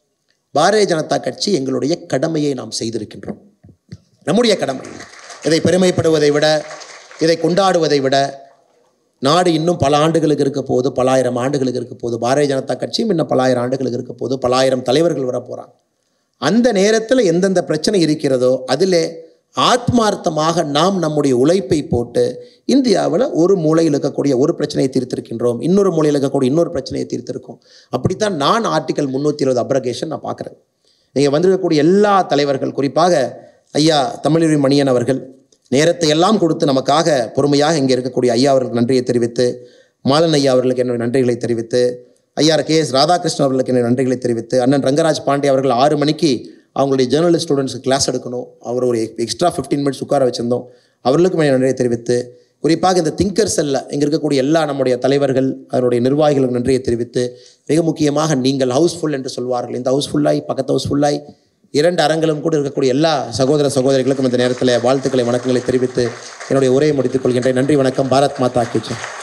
[SPEAKER 3] பாரதிய ஜனதா கட்சி எங்களுடைய கடமையை நாம் செய்திருக்கின்றோம் நம்முடைய கடமை இதை பெருமைப்படுவதை விட இதை கொண்டாடுவதை விட நாடு இன்னும் பல ஆண்டுகளுக்கு இருக்க போகுது பல ஆயிரம் ஆண்டுகளுக்கு இருக்க போகுது பாரதிய ஜனதா கட்சியும் இன்னும் பல ஆயிரம் ஆண்டுகளுக்கு இருக்க போகுது பல ஆயிரம் தலைவர்கள் வர போகிறாங்க அந்த நேரத்தில் எந்தெந்த பிரச்சனை இருக்கிறதோ அதிலே ஆத்மார்த்தமாக நாம் நம்முடைய உழைப்பை போட்டு இந்தியாவில் ஒரு மூலையில் இருக்கக்கூடிய ஒரு பிரச்சனையை தீர்த்திருக்கின்றோம் இன்னொரு மூலையில் இருக்கக்கூடிய இன்னொரு பிரச்சனையை தீர்த்திருக்கோம் அப்படித்தான் நான் ஆர்டிகல் முந்நூற்றி இருபது அப்ரகேஷன் நான் பார்க்குறேன் நீங்கள் வந்திருக்கக்கூடிய எல்லா தலைவர்கள் குறிப்பாக ஐயா தமிழறி மணியன் அவர்கள் நேரத்தை எல்லாம் கொடுத்து நமக்காக பொறுமையாக இங்கே இருக்கக்கூடிய ஐயா அவர்களுக்கு நன்றியை தெரிவித்து மாலன் ஐயா அவர்களுக்கு என்னுடைய நன்றிகளை தெரிவித்து ஐயா கே எஸ் ராதாகிருஷ்ணன் அவர்களுக்கு என்னுடைய நன்றிகளை தெரிவித்து அண்ணன் ரங்கராஜ் பாண்டே அவர்கள் ஆறு மணிக்கு அவங்களுடைய ஜேர்னலிஸ்ட் ஸ்டூடெண்ட்ஸுக்கு கிளாஸ் எடுக்கணும் அவர் ஒரு எக்ஸ்ட்ரா ஃபிஃப்டீன் மினிட்ஸ் உட்கார வச்சிருந்தோம் அவர்களுக்கும் என்னுடைய நன்றியை தெரிவித்து குறிப்பாக இந்த திங்கர் செல்ல இங்கே இருக்கக்கூடிய எல்லா நம்முடைய தலைவர்கள் அதனுடைய நிர்வாகிகளுக்கு நன்றியை தெரிவித்து மிக முக்கியமாக நீங்கள் ஹவுஸ்ஃபுல் என்று சொல்வார்கள் இந்த ஹவுஸ்ஃபுல்லாய் பக்கத்து ஹவுஸ்ஃபுல்லாய் இரண்டு அரங்களும் கூட இருக்கக்கூடிய எல்லா சகோதர சகோதரிகளுக்கும் இந்த நேரத்தில் வாழ்த்துக்களை வணக்கங்களை தெரிவித்து என்னுடைய உரையை முடித்துக் கொள்கின்றேன் நன்றி வணக்கம் பாரத் மாதா கிச்சன்